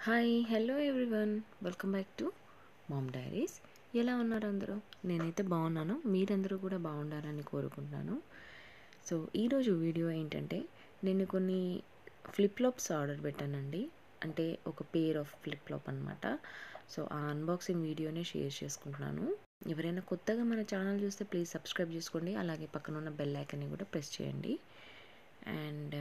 hi hello everyone welcome back to Mom Diaries ఎలా ఉన్నారు అందరూ నేనైతే బాగున్నాను మీరందరూ కూడా బాగుండాలని కోరుకుంటున్నాను సో ఈరోజు వీడియో ఏంటంటే నేను కొన్ని ఫ్లిప్ ఫ్లాప్స్ ఆర్డర్ పెట్టానండి అంటే ఒక పేర్ ఆఫ్ ఫ్లిప్ ఫ్లాప్ అనమాట సో ఆ అన్బాక్సింగ్ వీడియోనే షేర్ చేసుకుంటున్నాను ఎవరైనా కొత్తగా మన ఛానల్ చూస్తే ప్లీజ్ సబ్స్క్రైబ్ చేసుకోండి అలాగే పక్కన ఉన్న బెల్ ఐకన్ని కూడా ప్రెస్ చేయండి అండ్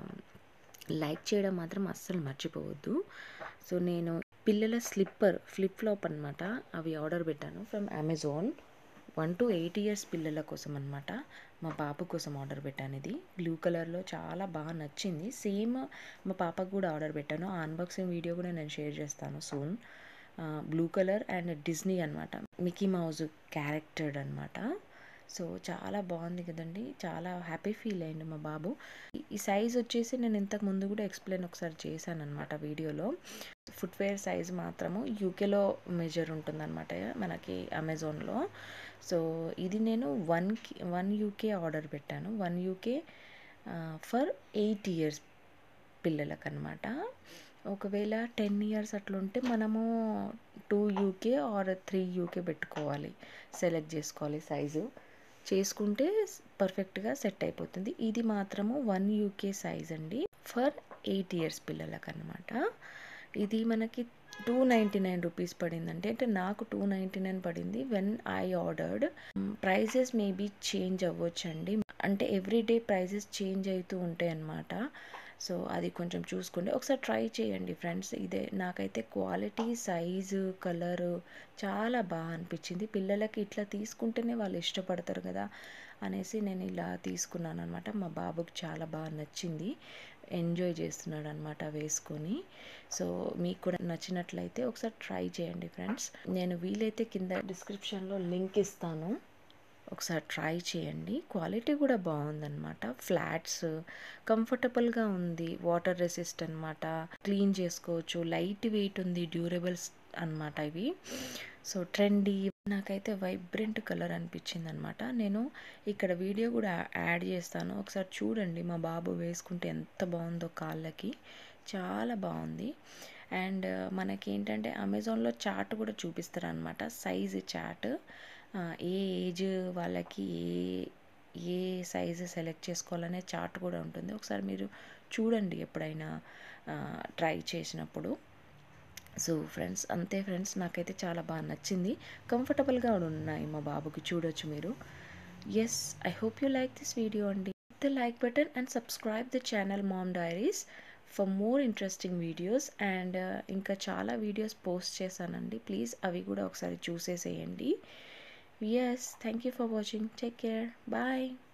లైక్ చేయడం మాత్రం అస్సలు మర్చిపోవద్దు సో నేను పిల్లల స్లిప్పర్ ఫ్లిప్ ఫ్లాప్ అనమాట అవి ఆర్డర్ పెట్టాను from Amazon one two eight years పిల్లల కోసం అనమాట మా పాప కోసం ఆర్డర్ పెట్టాను ఇది బ్లూ కలర్లో చాలా బాగా నచ్చింది సేమ్ మా పాపకు కూడా ఆర్డర్ పెట్టాను ఆ అన్బాక్సింగ్ వీడియో కూడా నేను షేర్ చేస్తాను soon blue colour and Disney అనమాట మికీ మౌజ్ క్యారెక్టర్ అనమాట సో చాలా బాగుంది కదండి చాలా హ్యాపీ ఫీల్ అయింది మా బాబు ఈ సైజ్ వచ్చేసి నేను ఇంతకు ముందు కూడా ఎక్స్ప్లెయిన్ ఒకసారి చేశాను అనమాట వీడియోలో ఫుట్వేర్ సైజ్ మాత్రము యూకేలో మెజర్ ఉంటుందన్నమాట మనకి అమెజాన్లో సో ఇది నేను వన్కి వన్ యూకే ఆర్డర్ పెట్టాను one UK for eight years పిల్లలకు అనమాట ఒకవేళ టెన్ ఇయర్స్ అట్లుంటే మనము two UK or three UK పెట్టుకోవాలి సెలెక్ట్ చేసుకోవాలి సైజు చేసుకుంటే పర్ఫెక్ట్గా సెట్ అయిపోతుంది ఇది మాత్రము వన్ యూకే సైజ్ అండి ఫర్ ఎయిట్ ఇయర్స్ పిల్లలకు అనమాట ఇది మనకి టూ నైంటీ నైన్ రూపీస్ పడిందంటే అంటే నాకు టూ నైంటీ నైన్ పడింది when I ordered prices maybe change అవ్వచ్చండి అంటే ఎవ్రీడే ప్రైజెస్ చేంజ్ అవుతూ ఉంటాయి అన్నమాట సో అది కొంచెం చూసుకోండి ఒకసారి ట్రై చేయండి ఫ్రెండ్స్ ఇదే నాకైతే క్వాలిటీ సైజు కలరు చాలా బాగా అనిపించింది పిల్లలకి ఇట్లా తీసుకుంటేనే వాళ్ళు ఇష్టపడతారు కదా అనేసి నేను ఇలా తీసుకున్నాను అనమాట మా బాబుకి చాలా బాగా నచ్చింది ఎంజాయ్ చేస్తున్నాడు అనమాట వేసుకొని సో మీకు కూడా నచ్చినట్లయితే ఒకసారి ట్రై చేయండి ఫ్రెండ్స్ నేను వీలైతే కింద డిస్క్రిప్షన్లో లింక్ ఇస్తాను ఒకసారి ట్రై చేయండి క్వాలిటీ కూడా బాగుందన్నమాట ఫ్లాట్స్ కంఫర్టబుల్గా ఉంది వాటర్ రెసిస్ట్ అనమాట క్లీన్ చేసుకోవచ్చు లైట్ వెయిట్ ఉంది డ్యూరబుల్స్ అనమాట ఇవి సో ట్రెండీ నాకైతే వైబ్రెంట్ కలర్ అనిపించింది అనమాట నేను ఇక్కడ వీడియో కూడా యాడ్ చేస్తాను ఒకసారి చూడండి మా బాబు వేసుకుంటే ఎంత బాగుందో కాళ్ళకి చాలా బాగుంది అండ్ మనకి ఏంటంటే అమెజాన్లో చార్ట్ కూడా చూపిస్తారు అనమాట సైజు చార్ట్ ఏ ఏజ్ వాళ్ళకి ఏ ఏ సైజు సెలెక్ట్ చేసుకోవాలనే చార్ట్ కూడా ఉంటుంది ఒకసారి మీరు చూడండి ఎప్పుడైనా ట్రై చేసినప్పుడు సో ఫ్రెండ్స్ అంతే ఫ్రెండ్స్ నాకైతే చాలా బాగా నచ్చింది కంఫర్టబుల్గా ఉన్నాయి మా బాబుకి చూడొచ్చు మీరు yes I hope you like this video అండి the like button and subscribe the channel Mom Diaries for more interesting videos and ఇంకా చాలా వీడియోస్ పోస్ట్ చేశానండి ప్లీజ్ అవి కూడా ఒకసారి చూసేసేయండి yes thank you for watching take care bye